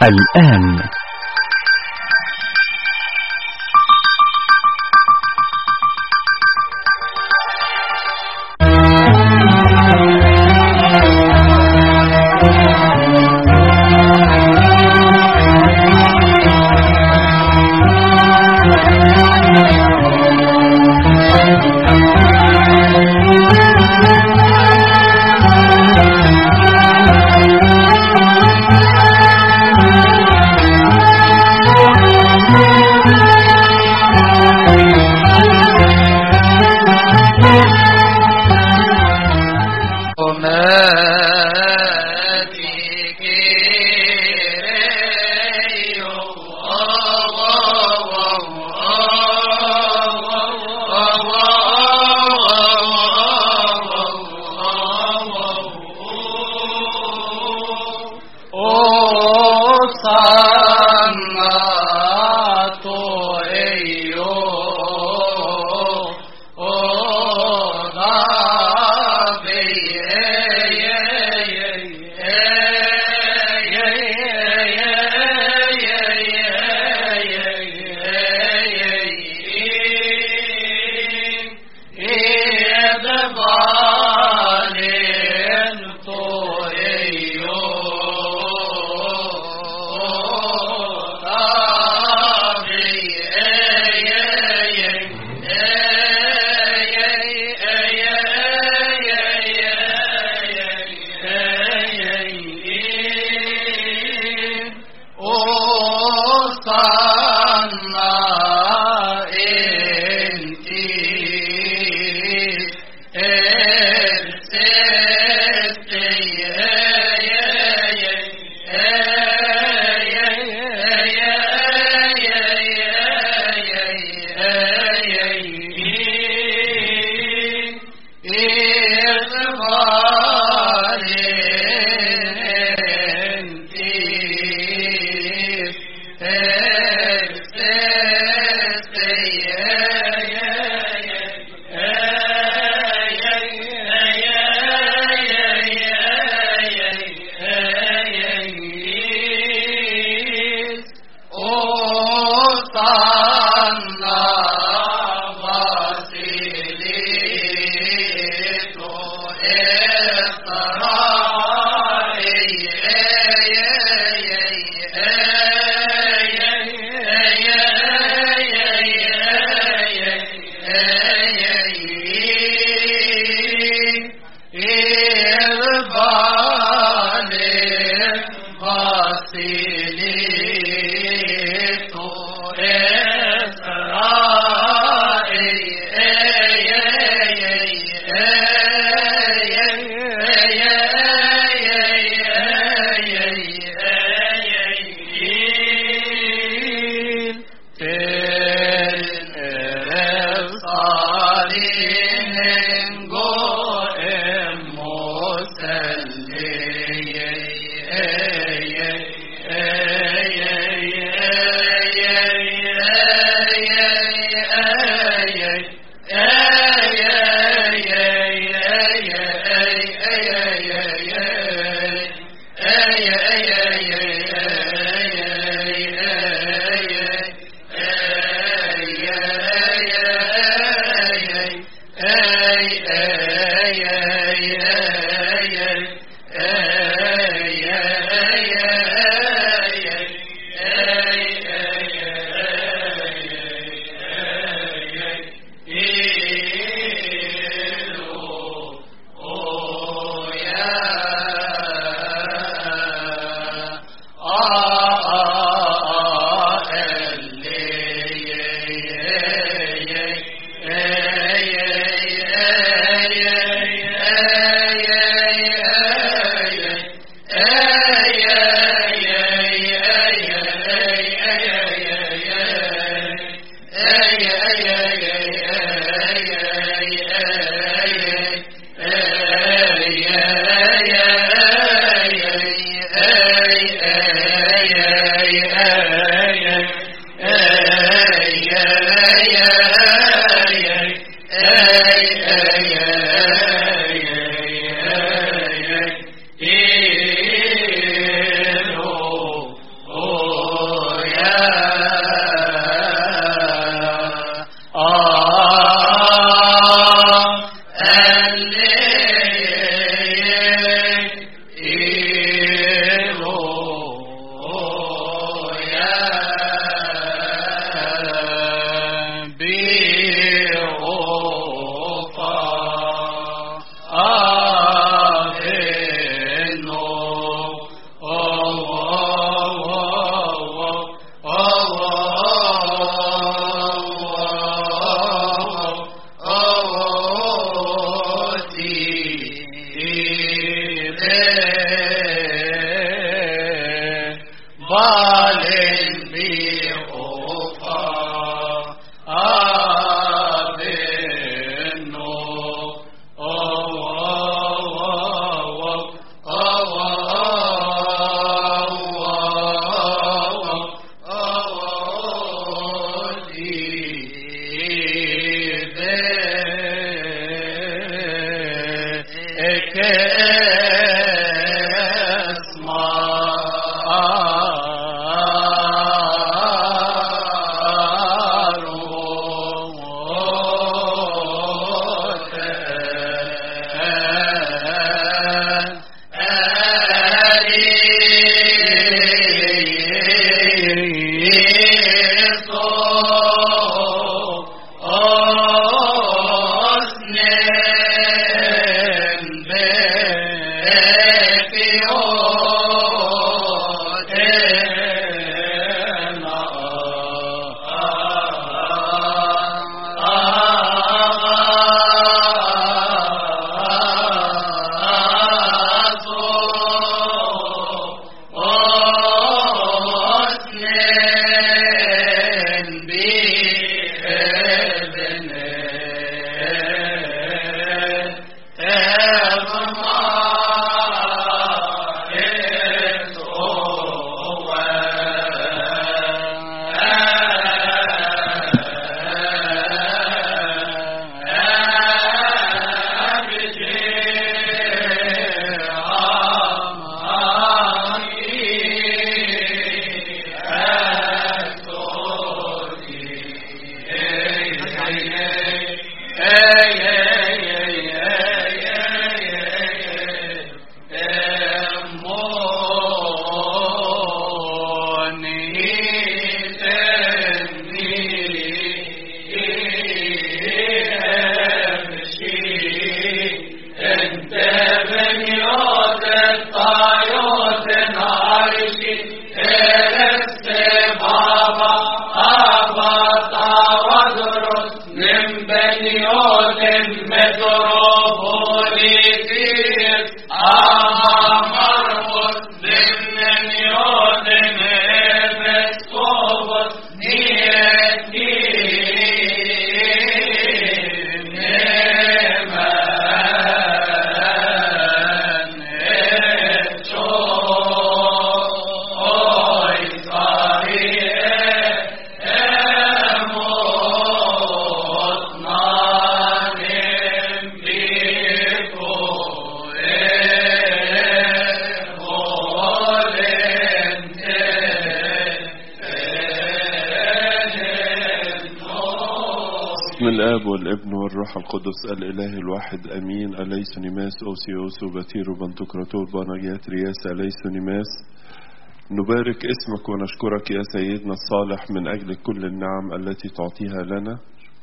الآن أقبال بأخرى أبنو بسم الآب والابن والروح القدس الإله الواحد أمين أليس نماس أوسيوس وبتير بنتكراتور بنجيات رياس أليس نماس نبارك اسمك ونشكرك يا سيدنا الصالح من أجل كل النعم التي تعطيها لنا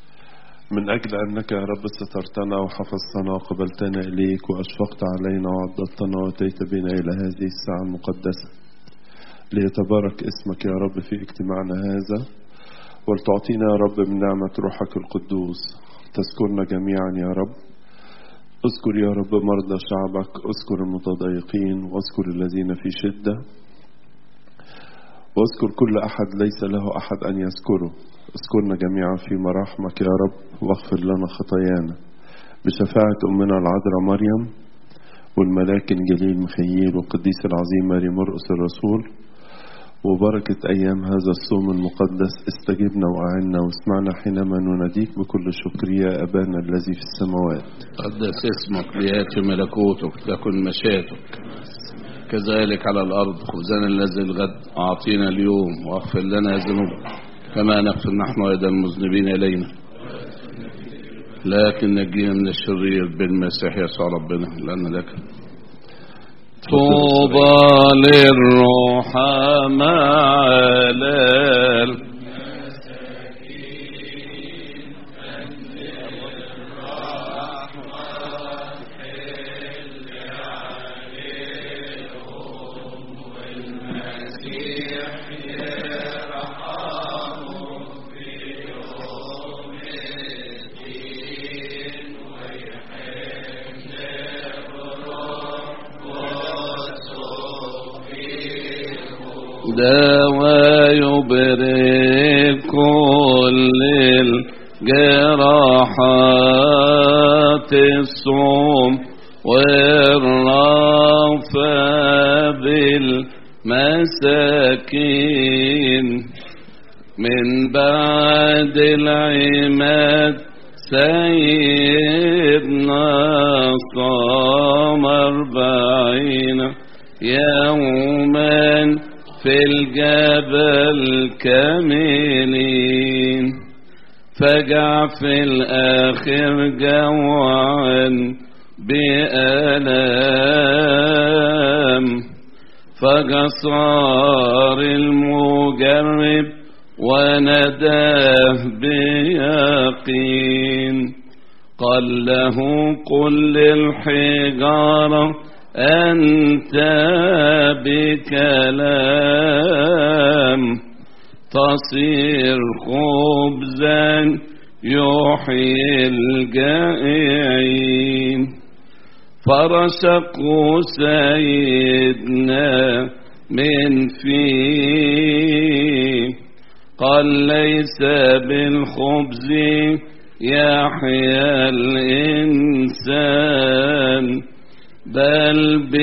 من أجل أنك يا رب سترتنا وحفظتنا وقبلتنا إليك وأشفقت علينا وعضدتنا وأتيت بنا إلى هذه الساعة المقدسة ليتبارك اسمك يا رب في اجتماعنا هذا ولتعطينا يا رب من نعمة روحك القدوس تذكرنا جميعا يا رب اذكر يا رب مرضى شعبك اذكر المتضايقين واذكر الذين في شدة واذكر كل أحد ليس له أحد أن يذكره اذكرنا جميعا في مراحمك يا رب واغفر لنا خطايانا بشفاعة أمنا العذراء مريم والملاك الجليل مخيل والقديس العظيم ماري مرقس الرسول وبركة أيام هذا الصوم المقدس استجبنا وأعنا واسمعنا حينما نناديك بكل شكر يا أبانا الذي في السماوات قدس اسمك ليأتي ملكوتك تكن مشيئتك كذلك على الأرض خبزنا الذي الغد أعطينا اليوم واغفر لنا ذنوبنا كما نغفر نحن أيضا المذنبين إلينا لكن نجينا من الشرير بالمسيح يسوع ربنا لأن لك طوبى للرحماء لل دواء يبرئ كل الجراحات الصوم والرافة بالمساكين من بعد العماد سيدنا صام أربعين يوما في الجبل كاملين فجع في الآخر جوعا بألام فجصار المجرب ونداه بيقين قال له قل للحجارة أنت بكلام تصير خبزا يحيي الجائعين فرشقوا سيدنا من فيه قال ليس بالخبز يحيا الإنسان بل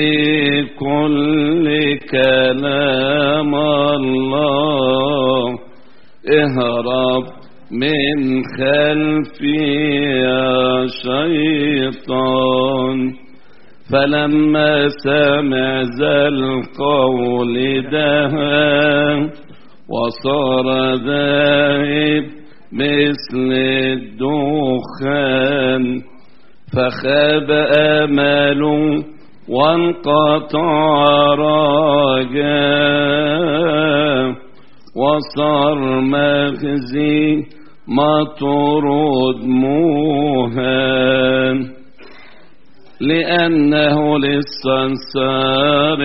بكل كلام الله اهرب من خلفي يا شيطان فلما سمع ذا القول دهى وصار ذاهب مثل الدخان فخاب آماله وانقطع رجاه وصار مخزي مطرود موهان لأنه للسنسار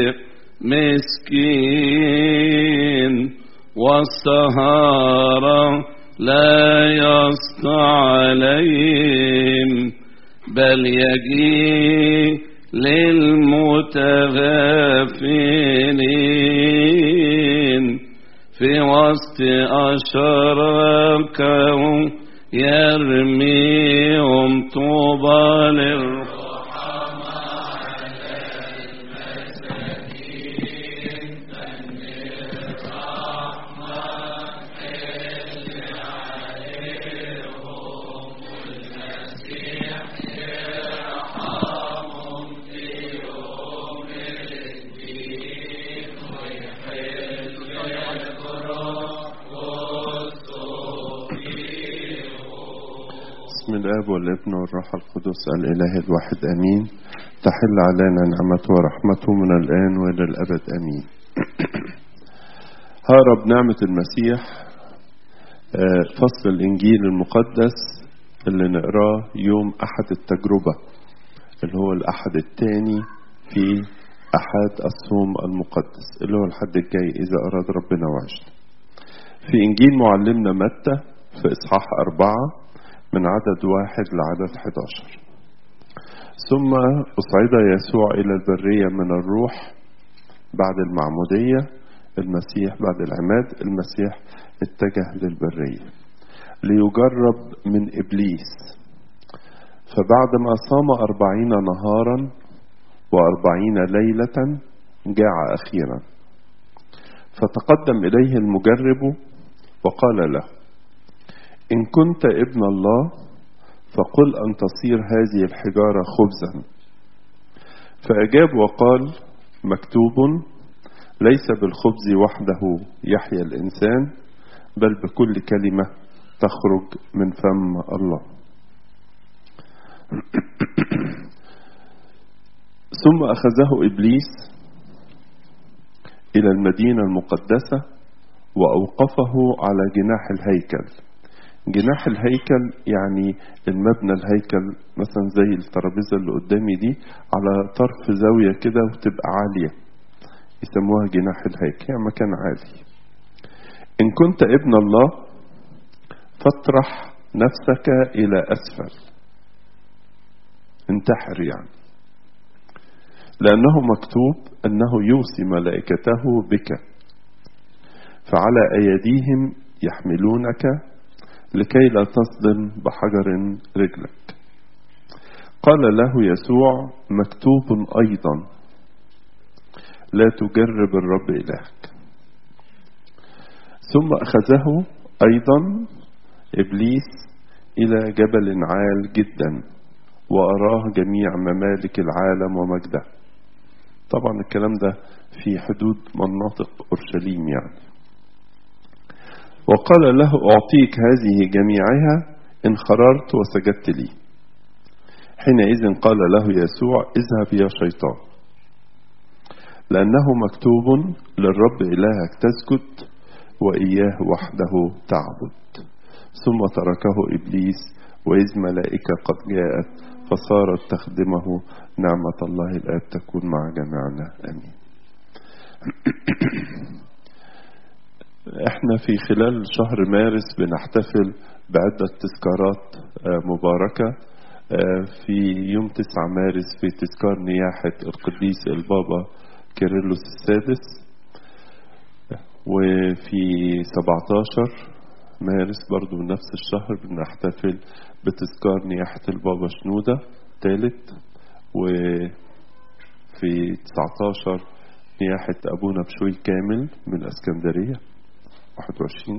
مسكين والسهارة لا يسطع عليهم بل يجي للمتغافلين في وسط أشراكهم يرميهم طوبى للرحمة بسم الآب والابن والروح القدس الإله الواحد أمين تحل علينا نعمته ورحمته من الآن وإلى الأبد أمين هرب نعمة المسيح آه، فصل الإنجيل المقدس اللي نقراه يوم أحد التجربة اللي هو الأحد الثاني في أحد الصوم المقدس اللي هو الحد الجاي إذا أراد ربنا وعشنا في إنجيل معلمنا متى في إصحاح أربعة من عدد واحد لعدد 11 ثم أصعد يسوع إلى البرية من الروح بعد المعمودية المسيح بعد العماد المسيح اتجه للبرية ليجرب من إبليس فبعدما صام أربعين نهارا وأربعين ليلة جاع أخيرا فتقدم إليه المجرب وقال له إن كنت ابن الله فقل أن تصير هذه الحجارة خبزا فأجاب وقال مكتوب ليس بالخبز وحده يحيا الإنسان بل بكل كلمة تخرج من فم الله ثم أخذه إبليس إلى المدينة المقدسة وأوقفه على جناح الهيكل جناح الهيكل يعني المبنى الهيكل مثلا زي الترابيزة اللي قدامي دي على طرف زاوية كده وتبقى عالية يسموها جناح الهيكل يعني مكان عالي إن كنت ابن الله فاطرح نفسك إلى أسفل انتحر يعني لأنه مكتوب أنه يوصي ملائكته بك فعلى أيديهم يحملونك لكي لا تصدم بحجر رجلك قال له يسوع مكتوب أيضا لا تجرب الرب إلهك ثم أخذه أيضا إبليس إلى جبل عال جدا وأراه جميع ممالك العالم ومجده طبعا الكلام ده في حدود مناطق أورشليم يعني وقال له أعطيك هذه جميعها إن خررت وسجدت لي حينئذ قال له يسوع اذهب يا شيطان لأنه مكتوب للرب إلهك تسجد وإياه وحده تعبد ثم تركه إبليس وإذ ملائكة قد جاءت فصارت تخدمه نعمة الله الآب تكون مع جميعنا آمين احنا في خلال شهر مارس بنحتفل بعدة تذكارات مباركة في يوم 9 مارس في تذكار نياحة القديس البابا كيرلس السادس وفي 17 مارس برضو من نفس الشهر بنحتفل بتذكار نياحة البابا شنودة ثالث وفي 19 نياحة أبونا بشوي كامل من اسكندرية 21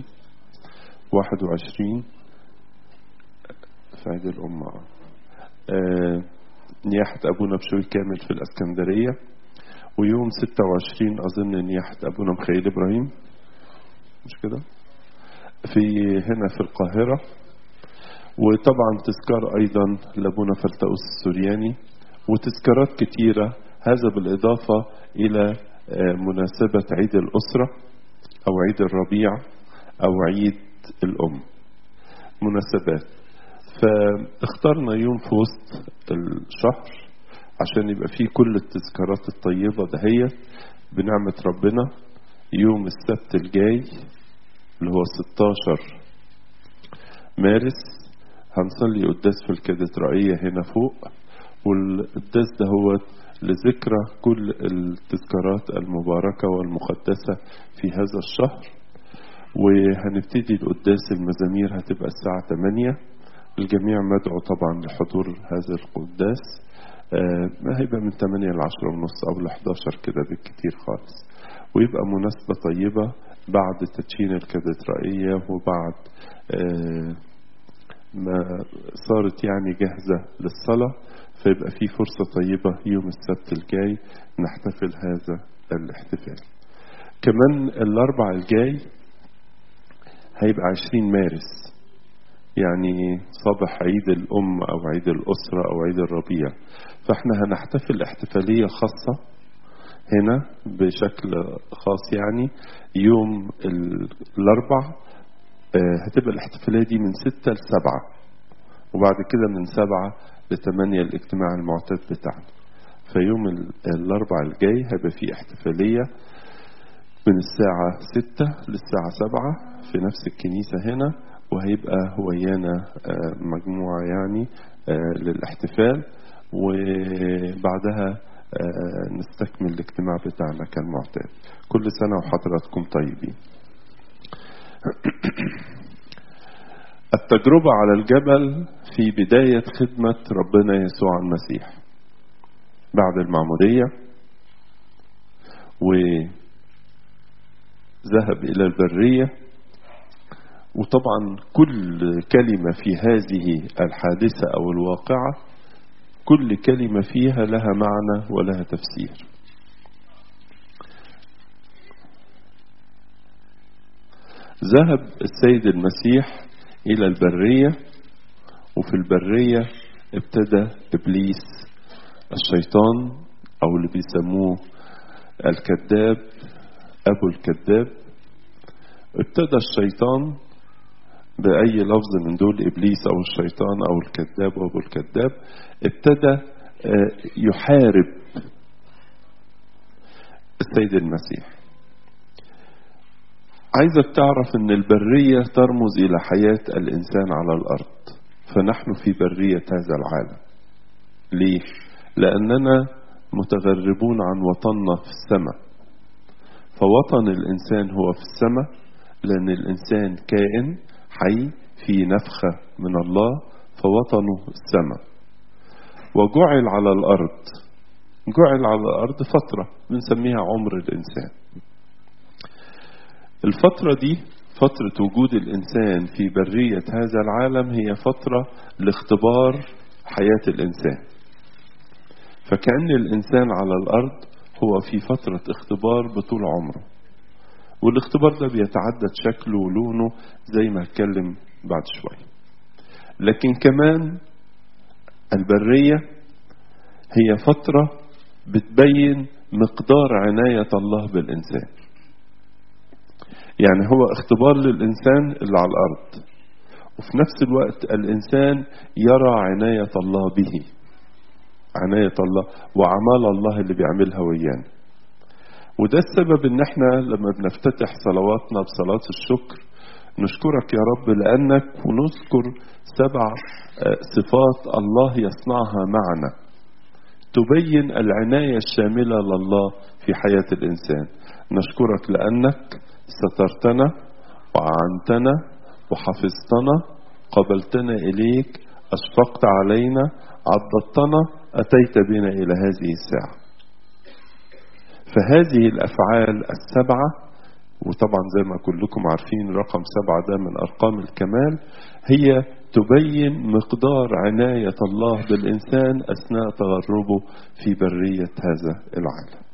21 في عيد الأمة آه نياحة أبونا بشوي كامل في الاسكندرية ويوم 26 أظن نياحة أبونا مخيل إبراهيم مش كده في هنا في القاهرة وطبعا تذكار أيضا لابونا فلتأوس السورياني وتذكارات كتيرة هذا بالإضافة إلى مناسبة عيد الأسرة أو عيد الربيع أو عيد الأم مناسبات فاخترنا يوم في وسط الشهر عشان يبقى فيه كل التذكارات الطيبة دهيت بنعمة ربنا يوم السبت الجاي اللي هو 16 مارس هنصلي قداس في الكاتدرائية هنا فوق والقداس ده هو لذكرى كل التذكارات المباركة والمقدسة في هذا الشهر وهنبتدي القداس المزامير هتبقى الساعة 8 الجميع مدعو طبعا لحضور هذا القداس ما هيبقى من 8 ل 10 ونص أو ل 11 كده بالكتير خالص ويبقى مناسبة طيبة بعد تدشين الكاتدرائية وبعد ما صارت يعني جاهزة للصلاة فيبقى في فرصة طيبة يوم السبت الجاي نحتفل هذا الاحتفال كمان الأربع الجاي هيبقى عشرين مارس يعني صباح عيد الأم أو عيد الأسرة أو عيد الربيع فاحنا هنحتفل احتفالية خاصة هنا بشكل خاص يعني يوم الأربع هتبقى الاحتفالية دي من ستة لسبعة وبعد كده من سبعة لثمانية الاجتماع المعتاد بتاعنا فيوم الأربع الجاي هيبقى فيه احتفالية من الساعة ستة للساعة سبعة في نفس الكنيسة هنا وهيبقى ويانا مجموعة يعني للاحتفال وبعدها نستكمل الاجتماع بتاعنا كالمعتاد كل سنة وحضراتكم طيبين التجربة على الجبل في بداية خدمة ربنا يسوع المسيح بعد المعمودية وذهب إلى البرية وطبعا كل كلمة في هذه الحادثة أو الواقعة كل كلمة فيها لها معنى ولها تفسير ذهب السيد المسيح إلى البرية وفي البرية ابتدى إبليس الشيطان أو اللي بيسموه الكذاب أبو الكذاب ابتدى الشيطان بأي لفظ من دول إبليس أو الشيطان أو الكذاب أو أبو الكذاب ابتدى يحارب السيد المسيح عايزك تعرف ان البرية ترمز الى حياة الانسان على الارض فنحن في برية هذا العالم ليه لاننا متغربون عن وطننا في السماء فوطن الإنسان هو في السماء لأن الإنسان كائن حي في نفخة من الله فوطنه السماء وجعل على الأرض جعل على الأرض فترة بنسميها عمر الإنسان الفترة دي فترة وجود الإنسان في برية هذا العالم هي فترة لاختبار حياة الإنسان فكأن الإنسان على الأرض هو في فترة اختبار بطول عمره والاختبار ده بيتعدد شكله ولونه زي ما هتكلم بعد شوية لكن كمان البرية هي فترة بتبين مقدار عناية الله بالإنسان يعني هو اختبار للإنسان اللي على الأرض وفي نفس الوقت الإنسان يرى عناية الله به عناية الله وأعمال الله اللي بيعملها ويانا وده السبب ان احنا لما بنفتتح صلواتنا بصلاة الشكر نشكرك يا رب لأنك ونذكر سبع صفات الله يصنعها معنا تبين العناية الشاملة لله في حياة الإنسان نشكرك لأنك سترتنا وعنتنا وحفظتنا قبلتنا إليك أشفقت علينا عضدتنا أتيت بنا إلى هذه الساعة فهذه الأفعال السبعة وطبعا زي ما كلكم عارفين رقم سبعة ده من أرقام الكمال هي تبين مقدار عناية الله بالإنسان أثناء تغربه في برية هذا العالم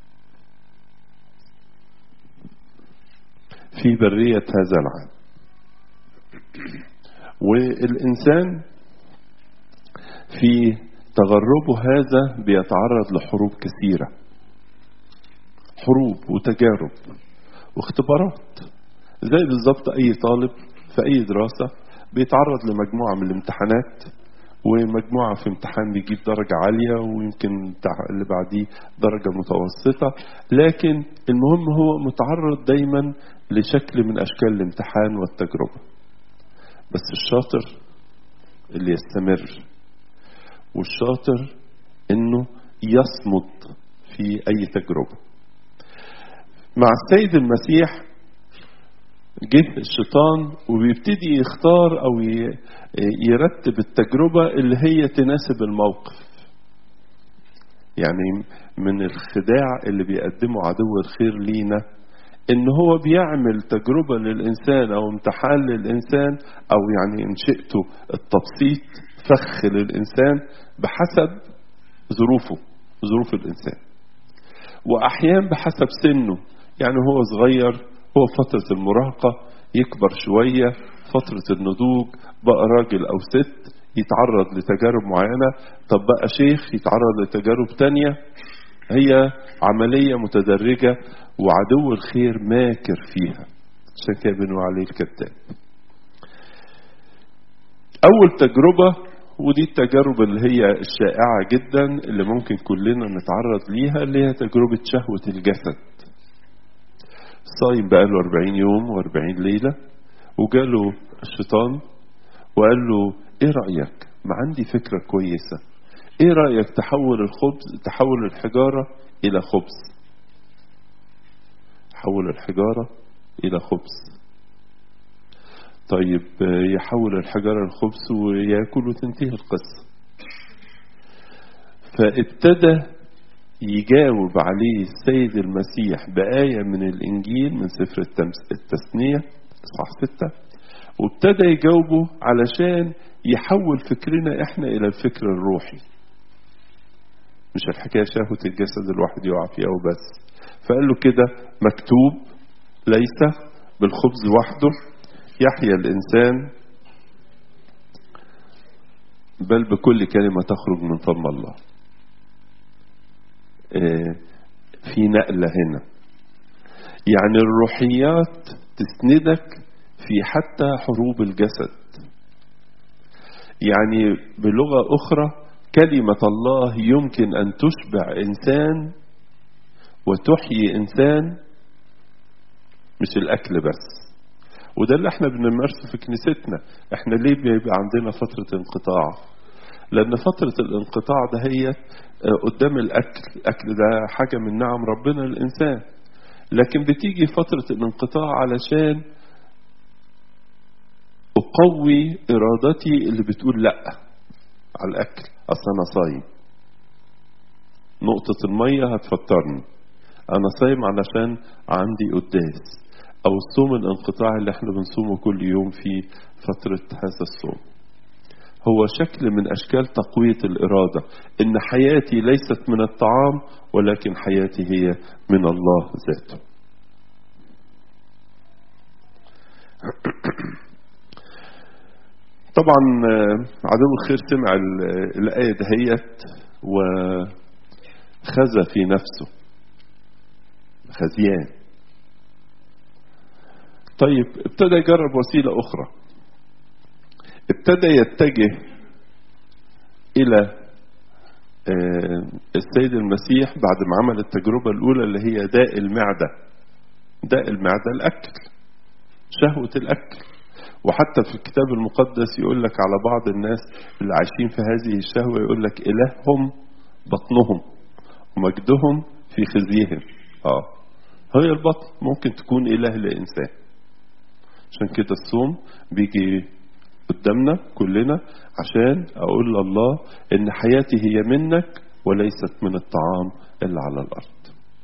في برية هذا العالم والإنسان في تغربه هذا بيتعرض لحروب كثيرة حروب وتجارب واختبارات زي بالظبط أي طالب في أي دراسة بيتعرض لمجموعة من الامتحانات ومجموعة في امتحان بيجيب درجة عالية ويمكن اللي بعديه درجة متوسطة لكن المهم هو متعرض دايما لشكل من أشكال الامتحان والتجربة بس الشاطر اللي يستمر والشاطر انه يصمد في اي تجربة مع السيد المسيح جه الشيطان وبيبتدي يختار او يرتب التجربة اللي هي تناسب الموقف يعني من الخداع اللي بيقدمه عدو الخير لينا ان هو بيعمل تجربة للانسان او امتحان للانسان او يعني ان شئته التبسيط فخ للانسان بحسب ظروفه ظروف الانسان واحيانا بحسب سنه يعني هو صغير هو فترة المراهقة يكبر شوية فترة النضوج بقى راجل أو ست يتعرض لتجارب معينة طب بقى شيخ يتعرض لتجارب تانية هي عملية متدرجة وعدو الخير ماكر فيها عشان كده بنقول عليه الكذاب أول تجربة ودي التجارب اللي هي الشائعة جدا اللي ممكن كلنا نتعرض ليها اللي هي تجربة شهوة الجسد صايم بقاله 40 يوم و40 ليلة وجاله الشيطان وقال له ايه رأيك ما عندي فكرة كويسة ايه رأيك تحول الخبز تحول الحجارة الى خبز حول الحجارة الى خبز طيب يحول الحجارة الخبز ويأكل وتنتهي القصة فابتدى يجاوب عليه السيد المسيح بآية من الإنجيل من سفر التثنية إصحاح ستة وابتدى يجاوبه علشان يحول فكرنا إحنا إلى الفكر الروحي مش الحكاية شهوة الجسد الواحد يقع فيها وبس فقال له كده مكتوب ليس بالخبز وحده يحيا الإنسان بل بكل كلمة تخرج من فم الله في نقلة هنا يعني الروحيات تسندك في حتى حروب الجسد يعني بلغة أخرى كلمة الله يمكن أن تشبع إنسان وتحيي إنسان مش الأكل بس وده اللي احنا بنمارسه في كنيستنا احنا ليه بيبقى عندنا فترة انقطاع لأن فترة الانقطاع ده هي قدام الأكل الأكل ده حاجة من نعم ربنا للإنسان لكن بتيجي فترة الانقطاع علشان أقوي إرادتي اللي بتقول لأ على الأكل أصل أنا صايم نقطة المية هتفطرني أنا صايم علشان عندي قداس أو الصوم الانقطاع اللي احنا بنصومه كل يوم في فترة هذا الصوم هو شكل من أشكال تقوية الإرادة إن حياتي ليست من الطعام ولكن حياتي هي من الله ذاته طبعا عدو الخير سمع الآية دهيت وخزى في نفسه خزيان طيب ابتدى يجرب وسيلة أخرى ابتدى يتجه إلى السيد المسيح بعد ما عمل التجربة الأولى اللي هي داء المعدة داء المعدة الأكل شهوة الأكل وحتى في الكتاب المقدس يقول لك على بعض الناس اللي عايشين في هذه الشهوة يقول لك إلههم بطنهم ومجدهم في خزيهم اه هي البطن ممكن تكون إله لإنسان عشان كده الصوم بيجي قدامنا كلنا عشان أقول لله إن حياتي هي منك وليست من الطعام اللي على الأرض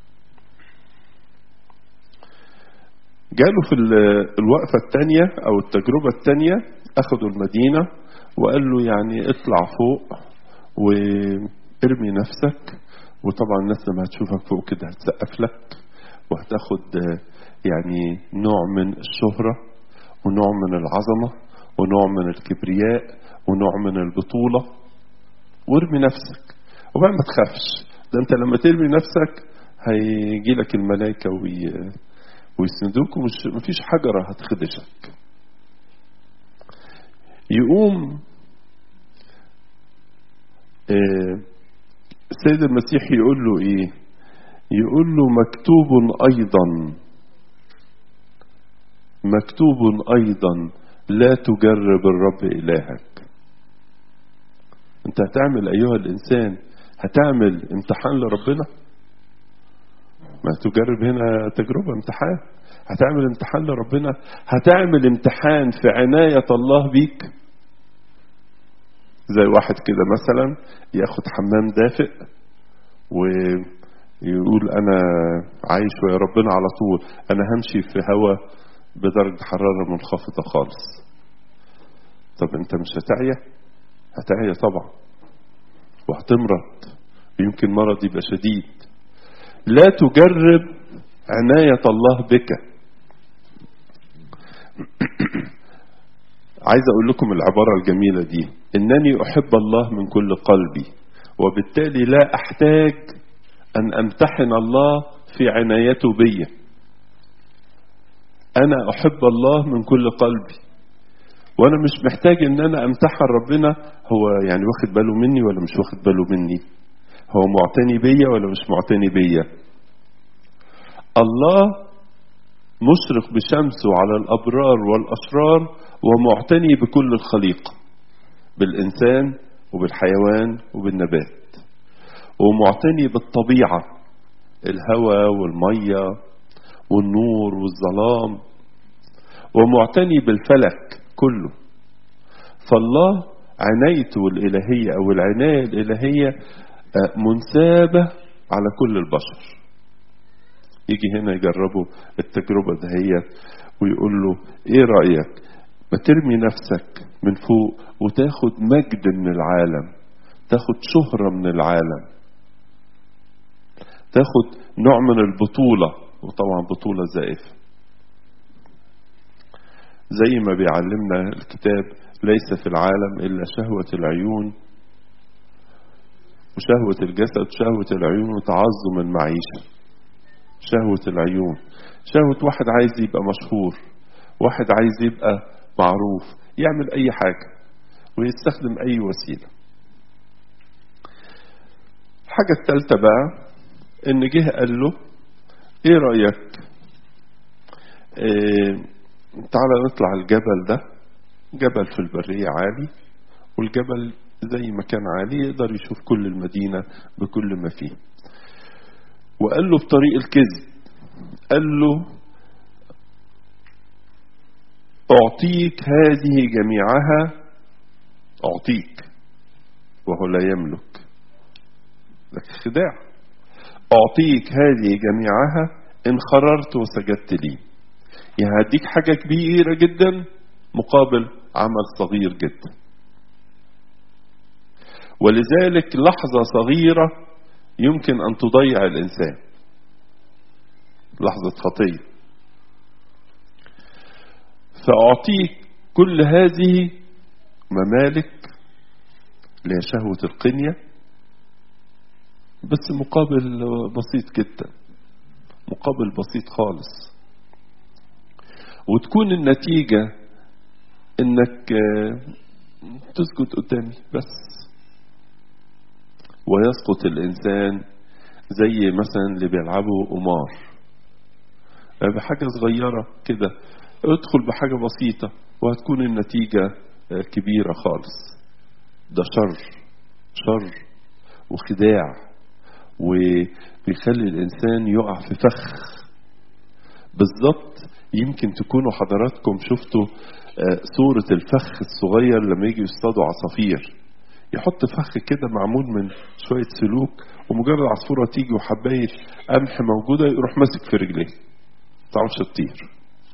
جاله في الوقفة الثانية أو التجربة الثانية أخذوا المدينة وقال له يعني اطلع فوق وارمي نفسك وطبعا الناس لما هتشوفك فوق كده هتسقف لك وهتاخد يعني نوع من الشهرة ونوع من العظمة ونوع من الكبرياء ونوع من البطولة وارمي نفسك وبقى ما تخافش ده انت لما ترمي نفسك هيجي لك الملائكة وي... ويسندوك ومش مفيش حجرة هتخدشك يقوم السيد المسيح يقول له ايه يقول له مكتوب ايضا مكتوب ايضا لا تجرب الرب الهك انت هتعمل ايها الانسان هتعمل امتحان لربنا ما تجرب هنا تجربة امتحان هتعمل امتحان لربنا هتعمل امتحان في عناية الله بيك زي واحد كده مثلا ياخد حمام دافئ ويقول انا عايش ويا ربنا على طول انا همشي في هواء بدرجة حرارة منخفضة خالص طب انت مش هتعيا هتعيا طبعا وهتمرض يمكن مرض يبقى شديد لا تجرب عناية الله بك عايز اقول لكم العبارة الجميلة دي انني احب الله من كل قلبي وبالتالي لا احتاج ان امتحن الله في عنايته بي انا احب الله من كل قلبي وانا مش محتاج ان انا امتحن ربنا هو يعني واخد باله مني ولا مش واخد باله مني هو معتني بيا ولا مش معتني بيا الله مشرق بشمسه على الابرار والاشرار ومعتني بكل الخليقه بالانسان وبالحيوان وبالنبات ومعتني بالطبيعه الهواء والميه والنور والظلام ومعتني بالفلك كله فالله عنايته الإلهية أو العناية الإلهية منسابة على كل البشر يجي هنا يجربوا التجربة دهيت ويقول له ايه رأيك ما ترمي نفسك من فوق وتاخد مجد من العالم تاخد شهرة من العالم تاخد نوع من البطولة وطبعا بطولة زائفة زي ما بيعلمنا الكتاب ليس في العالم إلا شهوة العيون وشهوة الجسد وشهوة العيون وتعظم المعيشة شهوة العيون شهوة واحد عايز يبقى مشهور واحد عايز يبقى معروف يعمل أي حاجة ويستخدم أي وسيلة الحاجة الثالثة بقى إن جه قال له إيه رأيك إيه تعالى نطلع الجبل ده جبل في البرية عالي والجبل زي ما كان عالي يقدر يشوف كل المدينة بكل ما فيه وقال له بطريق الكذب قال له أعطيك هذه جميعها أعطيك وهو لا يملك لك خداع أعطيك هذه جميعها إن خررت وسجدت لي يعني هديك حاجة كبيرة جدا مقابل عمل صغير جدا ولذلك لحظة صغيرة يمكن أن تضيع الإنسان لحظة خطية فأعطيك كل هذه ممالك لشهوة القنية بس مقابل بسيط جدا مقابل بسيط خالص وتكون النتيجة انك تسجد قدامي بس ويسقط الانسان زي مثلا اللي بيلعبوا قمار بحاجة صغيرة كده ادخل بحاجة بسيطة وهتكون النتيجة كبيرة خالص ده شر شر وخداع وبيخلي الإنسان يقع في فخ بالظبط يمكن تكونوا حضراتكم شفتوا صورة الفخ الصغير لما يجي يصطادوا عصافير يحط فخ كده معمول من شوية سلوك ومجرد عصفورة تيجي وحباية قمح موجودة يروح ماسك في رجليه تعرفش تطير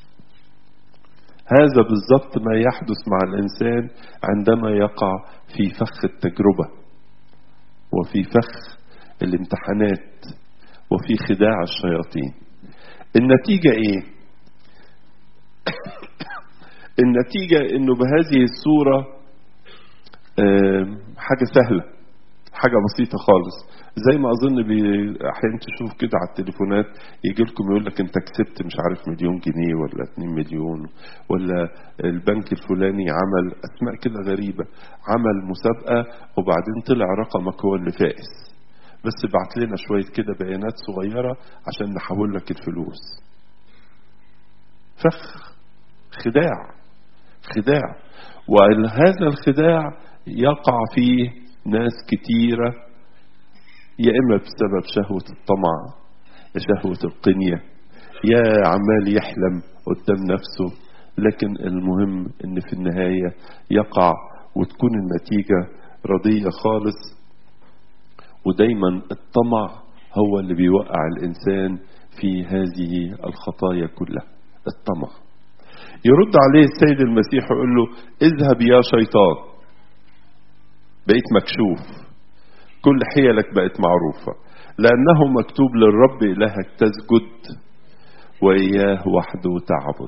هذا بالضبط ما يحدث مع الإنسان عندما يقع في فخ التجربة وفي فخ الامتحانات وفي خداع الشياطين النتيجة ايه النتيجة انه بهذه الصورة حاجة سهلة حاجة بسيطة خالص زي ما اظن احيانا تشوف كده على التليفونات يجي لكم يقول لك انت كسبت مش عارف مليون جنيه ولا 2 مليون ولا البنك الفلاني عمل اسماء كده غريبة عمل مسابقة وبعدين طلع رقمك هو اللي فائز بس بعت لنا شوية كده بيانات صغيرة عشان نحول لك الفلوس فخ خداع خداع وهذا الخداع يقع فيه ناس كتيرة يا إما بسبب شهوة الطمع شهوة القنية يا عمال يحلم قدام نفسه لكن المهم ان في النهاية يقع وتكون النتيجة رضية خالص ودايما الطمع هو اللي بيوقع الإنسان في هذه الخطايا كلها الطمع يرد عليه السيد المسيح ويقول له اذهب يا شيطان بقيت مكشوف كل حيلك بقت معروفة لأنه مكتوب للرب إلهك تسجد وإياه وحده تعبد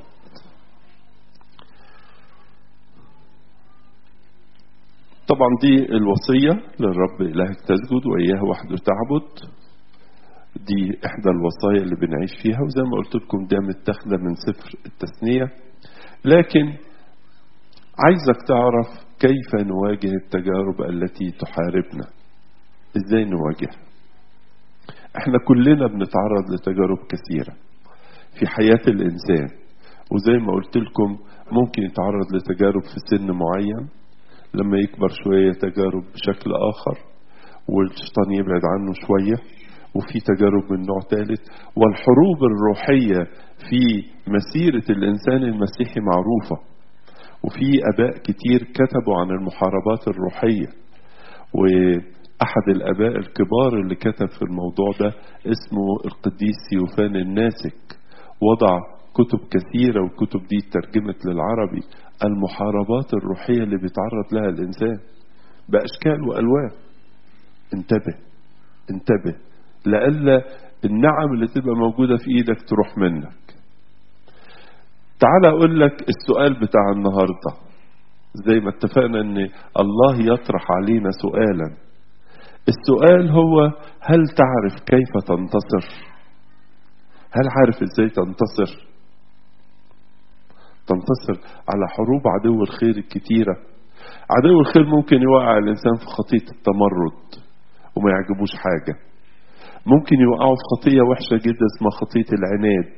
طبعا دي الوصية للرب إلهك تسجد وإياه وحده تعبد دي إحدى الوصايا اللي بنعيش فيها وزي ما قلت لكم ده متاخدة من سفر التثنية لكن عايزك تعرف كيف نواجه التجارب التي تحاربنا ازاي نواجهها احنا كلنا بنتعرض لتجارب كثيرة في حياة الإنسان وزي ما قلت لكم ممكن يتعرض لتجارب في سن معين لما يكبر شوية تجارب بشكل آخر والشيطان يبعد عنه شوية وفي تجارب من نوع ثالث والحروب الروحية في مسيرة الإنسان المسيحي معروفة وفي أباء كتير كتبوا عن المحاربات الروحية وأحد الأباء الكبار اللي كتب في الموضوع ده اسمه القديس سيوفان الناسك وضع كتب كثيرة والكتب دي ترجمت للعربي المحاربات الروحية اللي بيتعرض لها الإنسان بأشكال وألوان انتبه انتبه لألا النعم اللي تبقى موجودة في إيدك تروح منك تعال أقول لك السؤال بتاع النهاردة زي ما اتفقنا أن الله يطرح علينا سؤالا السؤال هو هل تعرف كيف تنتصر هل عارف ازاي تنتصر تنتصر على حروب عدو الخير الكتيرة عدو الخير ممكن يوقع الإنسان في خطية التمرد وما يعجبوش حاجة ممكن يوقعوا في خطية وحشة جدا اسمها خطية العناد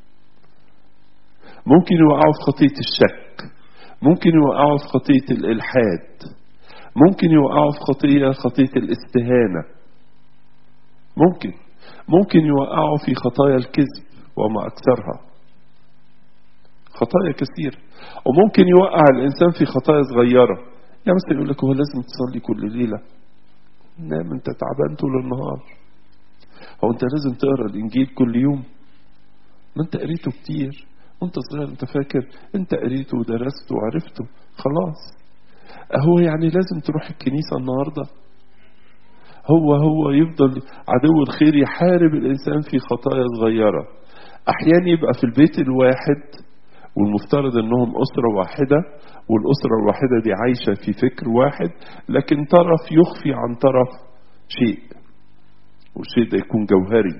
ممكن يوقعوا في خطية الشك ممكن يوقعوا في خطية الإلحاد ممكن يوقعوا في خطية خطية الاستهانة ممكن ممكن يوقعوا في خطايا الكذب وما أكثرها خطايا كثيرة وممكن يوقع الإنسان في خطايا صغيرة يعني مثلا يقول لك هو لازم تصلي كل ليلة نام انت تعبان طول النهار هو انت لازم تقرا الانجيل كل يوم ما انت قريته كتير وانت صغير انت فاكر انت قريته ودرسته وعرفته خلاص هو يعني لازم تروح الكنيسة النهاردة هو هو يفضل عدو الخير يحارب الإنسان في خطايا صغيرة أحيانا يبقى في البيت الواحد والمفترض انهم أسرة واحدة والأسرة الواحدة دي عايشة في فكر واحد لكن طرف يخفي عن طرف شيء والشيء ده يكون جوهري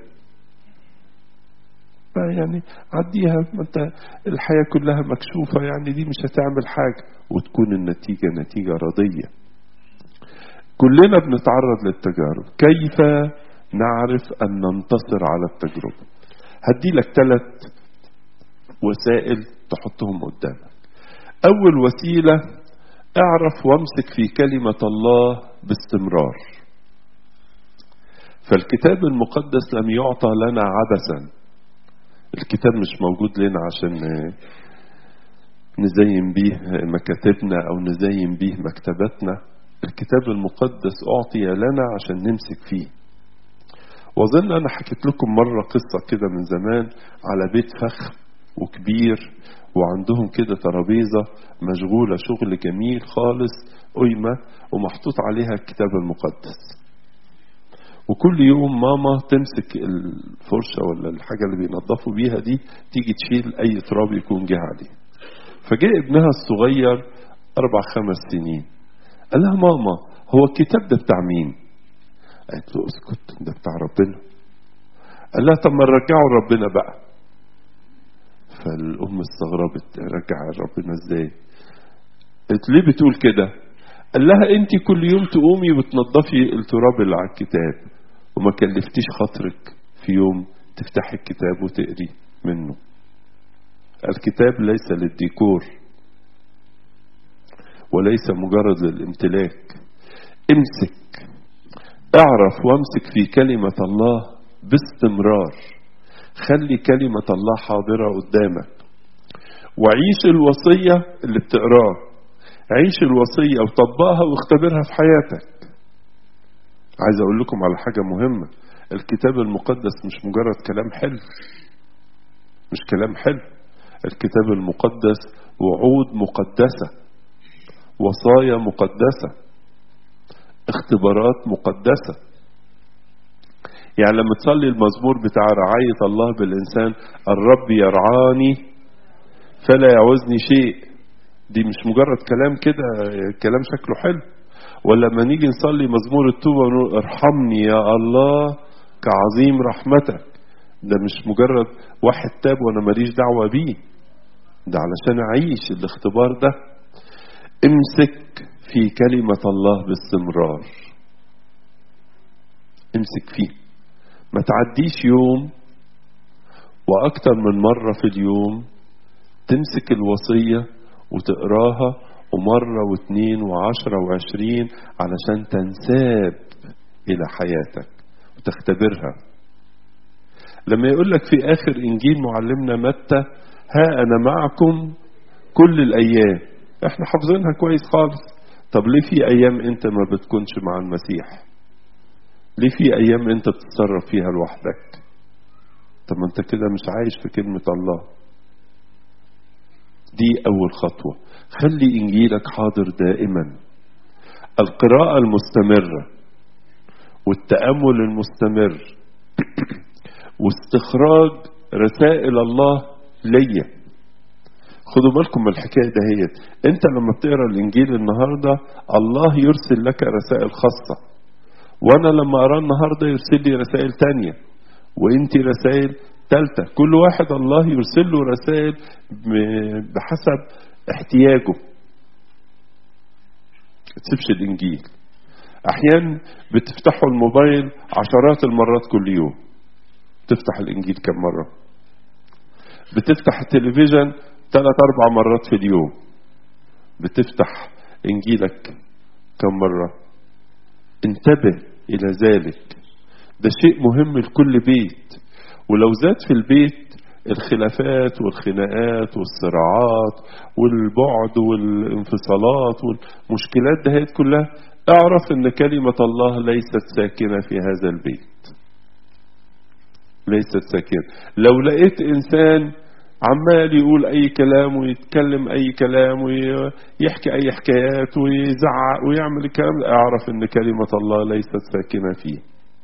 يعني عديها ما انت الحياة كلها مكشوفة يعني دي مش هتعمل حاجة وتكون النتيجة نتيجة رضية كلنا بنتعرض للتجارب كيف نعرف أن ننتصر على التجربة هدي لك ثلاث وسائل تحطهم قدامك أول وسيلة اعرف وامسك في كلمة الله باستمرار فالكتاب المقدس لم يعطى لنا عبثا الكتاب مش موجود لنا عشان نزين بيه مكاتبنا أو نزين بيه مكتباتنا الكتاب المقدس أعطي لنا عشان نمسك فيه وظن أنا حكيت لكم مرة قصة كده من زمان على بيت فخم وكبير وعندهم كده ترابيزة مشغولة شغل جميل خالص قيمة ومحطوط عليها الكتاب المقدس وكل يوم ماما تمسك الفرشة ولا الحاجة اللي بينظفوا بيها دي تيجي تشيل أي تراب يكون جه عليه فجاء ابنها الصغير أربع خمس سنين قال لها ماما هو الكتاب ده بتاع مين؟ قالت له اسكت ده بتاع ربنا قال لها طب ما نرجعه لربنا بقى فالأم استغربت رجع ربنا ازاي؟ قالت ليه بتقول كده؟ قال لها انت كل يوم تقومي وتنظفي التراب اللي على الكتاب وما كلفتيش خاطرك في يوم تفتحي الكتاب وتقري منه الكتاب ليس للديكور وليس مجرد للامتلاك امسك اعرف وامسك في كلمة الله باستمرار خلي كلمة الله حاضرة قدامك وعيش الوصية اللي بتقراه عيش الوصية وطبقها واختبرها في حياتك عايز اقول لكم على حاجة مهمة الكتاب المقدس مش مجرد كلام حلو مش كلام حلو الكتاب المقدس وعود مقدسة وصايا مقدسة اختبارات مقدسة يعني لما تصلي المزمور بتاع رعاية الله بالإنسان الرب يرعاني فلا يعوزني شيء دي مش مجرد كلام كده كلام شكله حلو ولا لما نيجي نصلي مزمور التوبة ونقول ارحمني يا الله كعظيم رحمتك ده مش مجرد واحد تاب وانا ماليش دعوة بيه ده علشان اعيش الاختبار ده امسك في كلمة الله باستمرار امسك فيه ما تعديش يوم واكتر من مرة في اليوم تمسك الوصية وتقراها ومرة واثنين وعشرة وعشرين علشان تنساب إلى حياتك وتختبرها لما يقول لك في آخر إنجيل معلمنا متى ها أنا معكم كل الأيام احنا حافظينها كويس خالص طب ليه في أيام أنت ما بتكونش مع المسيح ليه في أيام أنت بتتصرف فيها لوحدك طب ما أنت كده مش عايش في كلمة الله دي أول خطوة خلي إنجيلك حاضر دائما القراءة المستمرة والتأمل المستمر واستخراج رسائل الله ليا خدوا بالكم من الحكاية دهيت انت لما بتقرا الانجيل النهاردة الله يرسل لك رسائل خاصة وانا لما اراه النهاردة يرسل لي رسائل تانية وانت رسائل ثالثة كل واحد الله يرسل له رسائل بحسب احتياجه تسيبش الانجيل احيانا بتفتحوا الموبايل عشرات المرات كل يوم تفتح الانجيل كم مرة بتفتح التلفزيون ثلاث اربع مرات في اليوم بتفتح انجيلك كم مرة انتبه الى ذلك ده شيء مهم لكل بيت ولو زاد في البيت الخلافات والخناقات والصراعات والبعد والانفصالات والمشكلات دهيت كلها اعرف ان كلمة الله ليست ساكنة في هذا البيت ليست ساكنة لو لقيت انسان عمال يقول اي كلام ويتكلم اي كلام ويحكي اي حكايات ويزعق ويعمل الكلام ده اعرف ان كلمة الله ليست ساكنة فيه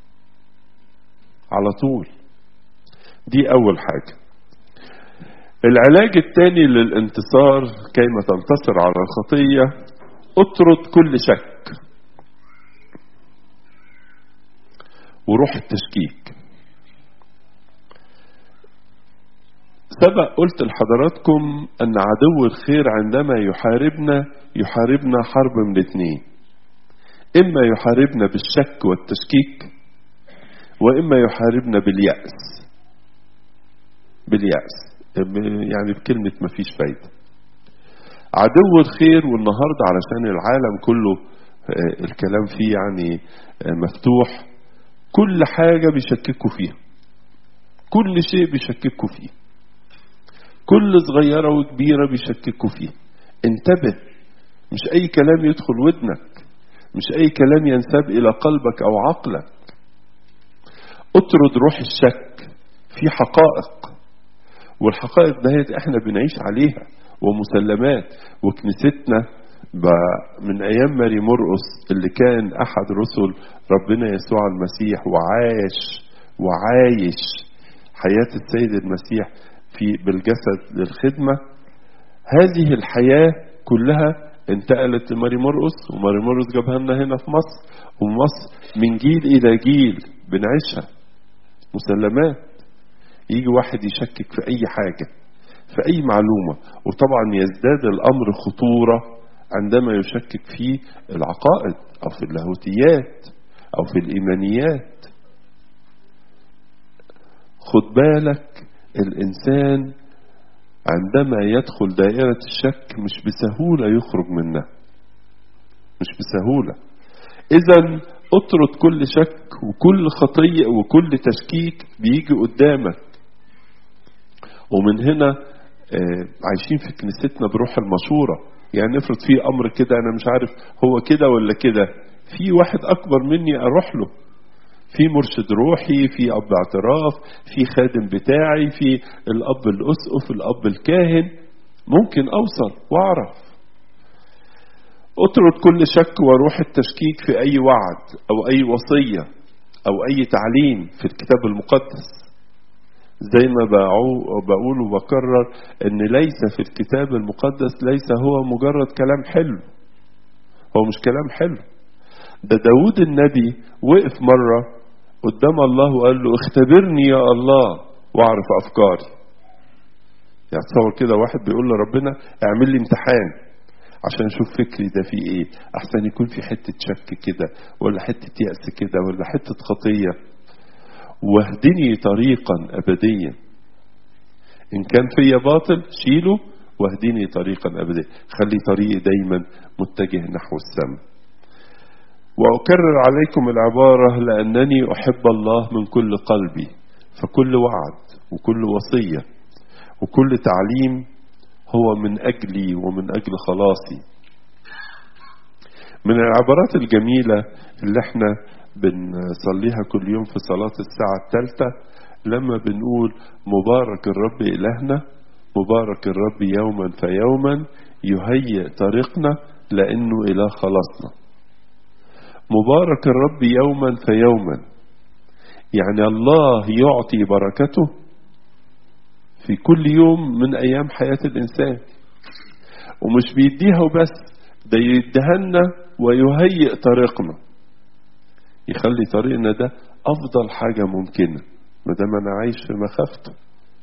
على طول دي اول حاجة العلاج الثاني للانتصار كيما تنتصر على الخطية اطرد كل شك وروح التشكيك سبق قلت لحضراتكم أن عدو الخير عندما يحاربنا يحاربنا حرب من الاثنين إما يحاربنا بالشك والتشكيك وإما يحاربنا باليأس باليأس يعني بكلمة ما فيش فايدة عدو الخير والنهاردة علشان العالم كله الكلام فيه يعني مفتوح كل حاجة بيشككوا فيها كل شيء بيشككوا فيه كل صغيرة وكبيرة بيشككوا فيه انتبه مش أي كلام يدخل ودنك مش أي كلام ينساب إلى قلبك أو عقلك اطرد روح الشك في حقائق والحقائق دهيت احنا بنعيش عليها ومسلمات وكنيستنا من ايام ماري مرقس اللي كان احد رسل ربنا يسوع المسيح وعاش وعايش حياة السيد المسيح في بالجسد للخدمة هذه الحياة كلها انتقلت لماري مرقس وماري مرقس جابها لنا هنا في مصر ومصر من جيل إلى جيل بنعيشها مسلمات يجي واحد يشكك في أي حاجة في أي معلومة وطبعا يزداد الأمر خطورة عندما يشكك في العقائد أو في اللاهوتيات أو في الإيمانيات خد بالك الإنسان عندما يدخل دائرة الشك مش بسهولة يخرج منها مش بسهولة إذا اطرد كل شك وكل خطية وكل تشكيك بيجي قدامك ومن هنا آه عايشين في كنيستنا بروح المشورة يعني نفرض في أمر كده أنا مش عارف هو كده ولا كده في واحد أكبر مني أروح له في مرشد روحي في أب اعتراف في خادم بتاعي في الأب الأسقف الأب الكاهن ممكن أوصل وأعرف اطرد كل شك وروح التشكيك في أي وعد أو أي وصية أو أي تعليم في الكتاب المقدس زي ما بقول وبكرر ان ليس في الكتاب المقدس ليس هو مجرد كلام حلو هو مش كلام حلو ده داود النبي وقف مرة قدام الله وقال له اختبرني يا الله واعرف افكاري يعني تصور كده واحد بيقول لربنا اعمل لي امتحان عشان اشوف فكري ده فيه ايه احسن يكون في حتة شك كده ولا حتة يأس كده ولا حتة خطية واهدني طريقا ابديا ان كان فيا باطل شيله واهدني طريقا ابديا خلي طريقي دايما متجه نحو السماء واكرر عليكم العباره لانني احب الله من كل قلبي فكل وعد وكل وصيه وكل تعليم هو من اجلي ومن اجل خلاصي من العبارات الجميله اللي احنا بنصليها كل يوم في صلاة الساعة الثالثة لما بنقول مبارك الرب إلهنا مبارك الرب يوما فيوما يهيئ طريقنا لأنه إله خلاصنا مبارك الرب يوما فيوما يعني الله يعطي بركته في كل يوم من أيام حياة الإنسان ومش بيديها وبس ده يدهنا ويهيئ طريقنا يخلي طريقنا ده افضل حاجة ممكنة ما دام انا عايش في مخافته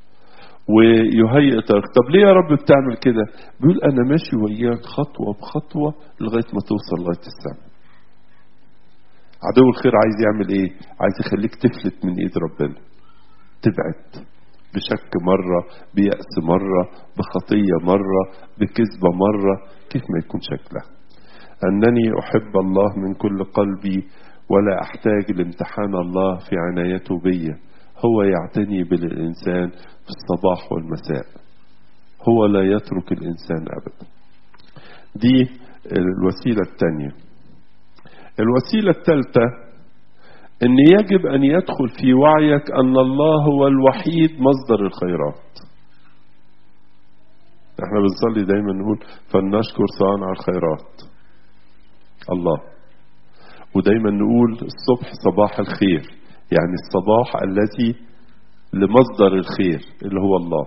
ويهيئ طريق طب ليه يا رب بتعمل كده بيقول انا ماشي وياك خطوة بخطوة لغاية ما توصل لغاية السماء عدو الخير عايز يعمل ايه عايز يخليك تفلت من ايد ربنا تبعد بشك مرة بيأس مرة بخطية مرة بكذبة مرة كيف ما يكون شكلها أنني أحب الله من كل قلبي ولا أحتاج لامتحان الله في عنايته بي هو يعتني بالإنسان في الصباح والمساء هو لا يترك الإنسان أبدا دي الوسيلة الثانية الوسيلة الثالثة أن يجب أن يدخل في وعيك أن الله هو الوحيد مصدر الخيرات احنا بنصلي دايما نقول فلنشكر صانع الخيرات الله ودايما نقول الصبح صباح الخير يعني الصباح الذي لمصدر الخير اللي هو الله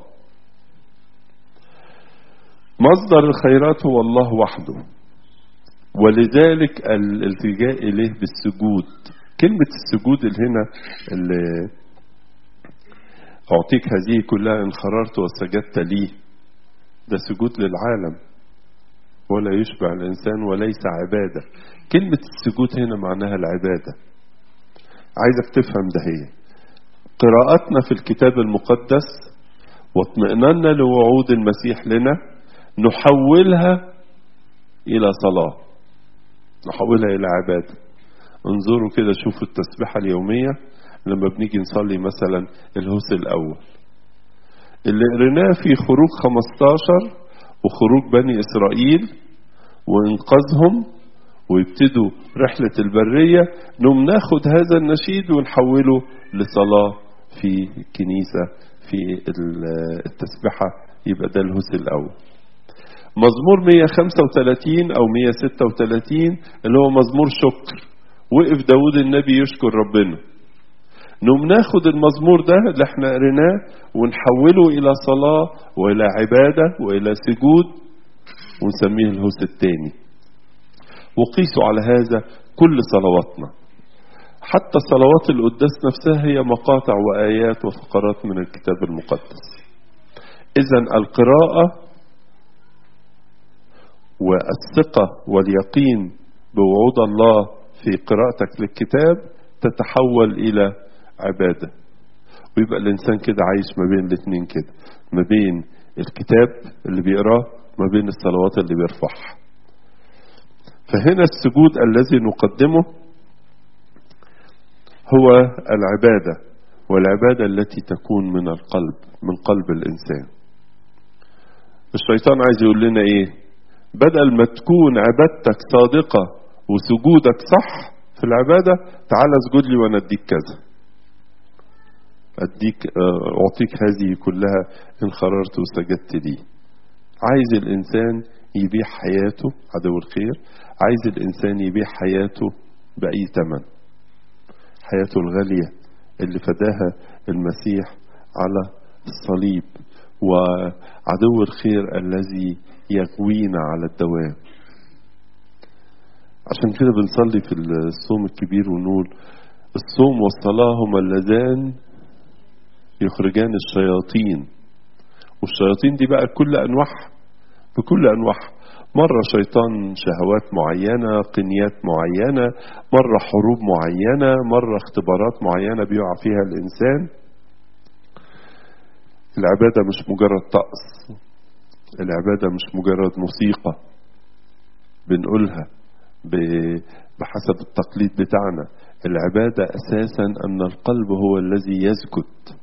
مصدر الخيرات هو الله وحده ولذلك الالتجاء إليه بالسجود كلمة السجود اللي هنا اللي أعطيك هذه كلها إن خررت وسجدت لي ده سجود للعالم ولا يشبع الإنسان وليس عبادة كلمة السجود هنا معناها العبادة عايزك تفهم ده هي قراءتنا في الكتاب المقدس واطمئننا لوعود المسيح لنا نحولها إلى صلاة نحولها إلى عبادة انظروا كده شوفوا التسبيحة اليومية لما بنيجي نصلي مثلا الهوس الأول اللي قريناه في خروج 15 وخروج بني إسرائيل وإنقاذهم ويبتدوا رحلة البرية نقوم ناخد هذا النشيد ونحوله لصلاة في الكنيسة في التسبحة يبقى ده الهوس الأول مزمور 135 أو 136 اللي هو مزمور شكر وقف داود النبي يشكر ربنا نقوم ناخد المزمور ده اللي احنا قريناه ونحوله إلى صلاة وإلى عبادة وإلى سجود ونسميه الهوس الثاني وقيسوا على هذا كل صلواتنا حتى صلوات القداس نفسها هي مقاطع وآيات وفقرات من الكتاب المقدس إذا القراءة والثقة واليقين بوعود الله في قراءتك للكتاب تتحول إلى عبادة ويبقى الإنسان كده عايش ما بين الاثنين كده ما بين الكتاب اللي بيقراه ما بين الصلوات اللي بيرفعها فهنا السجود الذي نقدمه هو العبادة والعبادة التي تكون من القلب من قلب الإنسان الشيطان عايز يقول لنا إيه بدل ما تكون عبادتك صادقة وسجودك صح في العبادة تعال اسجد لي وانا اديك كذا اديك اعطيك هذه كلها ان خررت وسجدت لي عايز الانسان يبيع حياته عدو الخير عايز الانسان يبيع حياته باي ثمن حياته الغاليه اللي فداها المسيح على الصليب وعدو الخير الذي يغوينا على الدوام عشان كده بنصلي في الصوم الكبير ونقول الصوم والصلاة هما اللذان يخرجان الشياطين والشياطين دي بقى كل أنواعها بكل أنواعها مرة شيطان شهوات معينة قنيات معينة مرة حروب معينة مرة اختبارات معينة بيقع فيها الإنسان العبادة مش مجرد طقس العبادة مش مجرد موسيقى بنقولها بحسب التقليد بتاعنا العبادة أساسا أن القلب هو الذي يسجد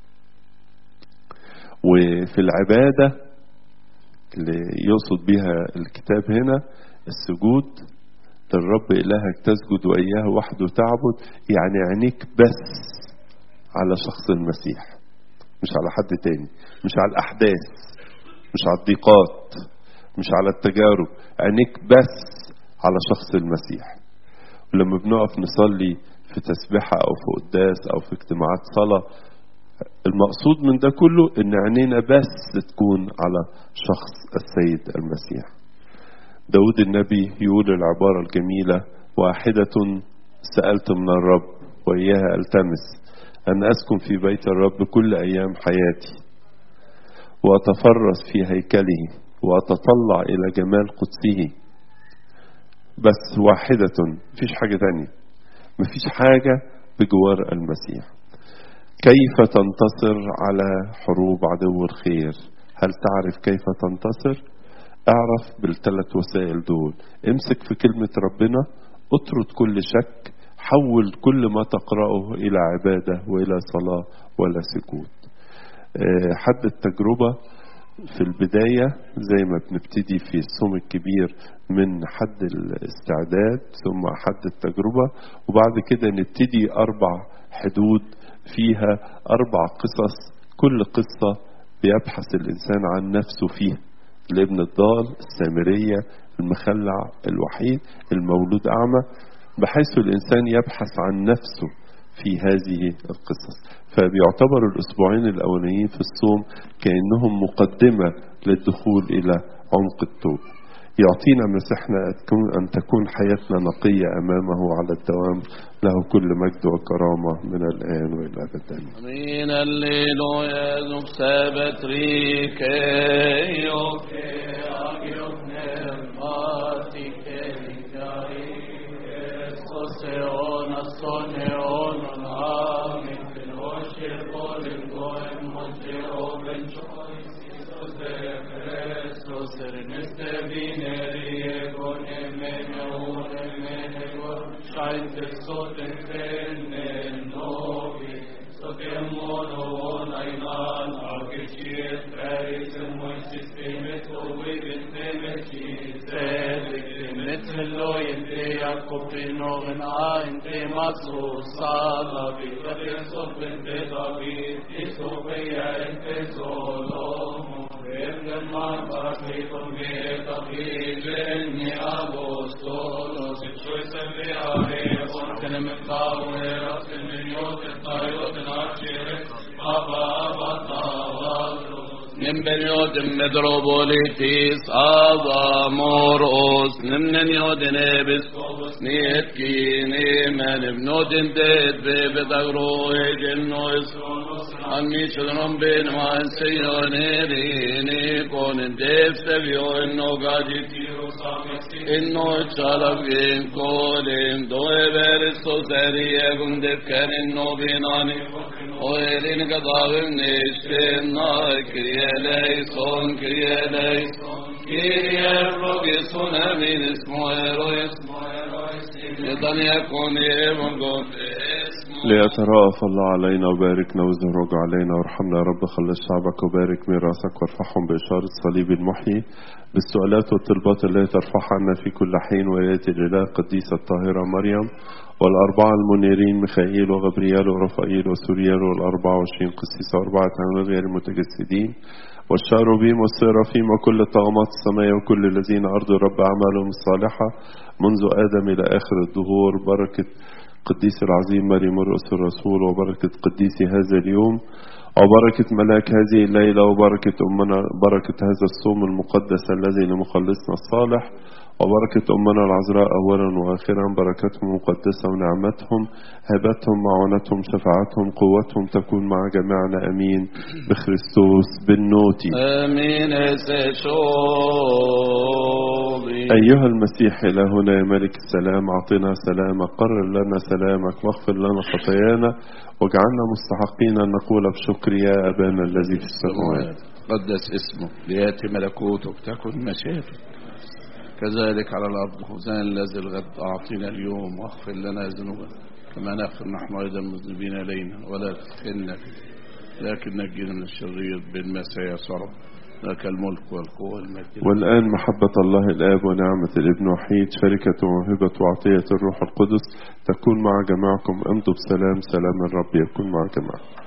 وفي العبادة اللي يقصد بها الكتاب هنا السجود للرب إلهك تسجد وإياه وحده تعبد يعني عينيك بس على شخص المسيح مش على حد تاني مش على الأحداث مش على الضيقات مش على التجارب عينيك بس على شخص المسيح ولما بنقف نصلي في تسبحة أو في قداس أو في اجتماعات صلاة المقصود من ده كله إن عينينا بس تكون على شخص السيد المسيح داود النبي يقول العبارة الجميلة واحدة سألت من الرب وإياها ألتمس أن أسكن في بيت الرب كل أيام حياتي وأتفرس في هيكله وأتطلع إلى جمال قدسه بس واحدة مفيش حاجة تانية مفيش حاجة بجوار المسيح كيف تنتصر على حروب عدو الخير هل تعرف كيف تنتصر اعرف بالثلاث وسائل دول امسك في كلمة ربنا اطرد كل شك حول كل ما تقرأه إلى عبادة وإلى صلاة ولا سكوت آه، حد التجربة في البداية زي ما بنبتدي في الصوم الكبير من حد الاستعداد ثم حد التجربة وبعد كده نبتدي أربع حدود فيها أربع قصص كل قصة بيبحث الإنسان عن نفسه فيها الابن الضال السامرية المخلع الوحيد المولود أعمى بحيث الإنسان يبحث عن نفسه في هذه القصص فبيعتبر الأسبوعين الأولانيين في الصوم كأنهم مقدمة للدخول إلى عمق التوبة يعطينا مسيحنا أن تكون حياتنا نقية أمامه على الدوام له كل مجد وكرامة من الآن وإلى الأبد آمين. Min alleluia som säbet rike och Scheint es so den Tränen Novi, so dem Monon ein an, Argeschiert, Reisen, und Systeme, so wie den Temechi, Selig, mit Meloyen, de Jakob, in Oren, ein, de Matsu, Sala, wie der Sofen, de David, die so wie ein Tesolomo, werden man, was nicht von mir, David, wenn ihr Apostolos, ich schüsse, wir haben, und können mit Tauen, aus dem Minuten, Tayoten, Archiret, Abba, Abba, Tavallos, من بنيود مدروبوليتيس آبا موروس نمن يود نبس نيت كيني من بنود ديت ببدغرو جنوس أمي شدرم بين وان سيوني ريني كون ديف سبيو إنو قاجي إنو تشالب جين كولين دوي بيرستو سريه كن ديف كان إنو بيناني ويرين قضاوم نشتين ناكريه eleison, Kyrie eleison, Kyrie progeson amin ismo erois, يضل يكون يبغض ليترأف الله علينا وباركنا وزهرج علينا وارحمنا يا رب خلص شعبك وبارك ميراثك وارفعهم بإشارة صليب المحيي بالسؤالات والطلبات التي ترفعها عنا في كل حين وياتي الإله القديسة الطاهرة مريم والأربعة المنيرين ميخائيل وغبريال ورفائيل وسوريال والأربعة وعشرين قسيسة وأربعة عامل غير المتجسدين والشاروبيم والسرافيم وكل الطغمات السماء وكل الذين أرضوا رب أعمالهم الصالحة منذ آدم إلى آخر الدهور بركة قديس العظيم مريم مرقس الرسول وبركة قديس هذا اليوم وبركة ملاك هذه الليلة وبركة أمنا بركة هذا الصوم المقدس الذي لمخلصنا الصالح وبركة أمنا العذراء أولا وآخرا بركتهم مقدسة ونعمتهم هبتهم معونتهم شفاعتهم قوتهم تكون مع جميعنا أمين بخريستوس بالنوتي آمين سشوبي أيها المسيح إلهنا يا ملك السلام أعطنا سلامك قرر لنا سلامك واغفر لنا خطايانا واجعلنا مستحقين أن نقول بشكر يا أبانا الذي في السماوات قدس اسمك لياتي ملكوتك تكن مشيئتك كذلك على الأرض خبزنا الذي الغد أعطينا اليوم واغفر لنا ذنوبنا كما نغفر نحن أيضا المذنبين إلينا ولا تدخلنا فيه لكن نجينا من الشرير بالمسيح يسوع لك الملك والقوة والمجد والآن محبة الله الآب ونعمة الابن وحيد شركة وموهبة وعطية الروح القدس تكون مع جماعكم امضوا بسلام سلام الرب يكون مع جماعكم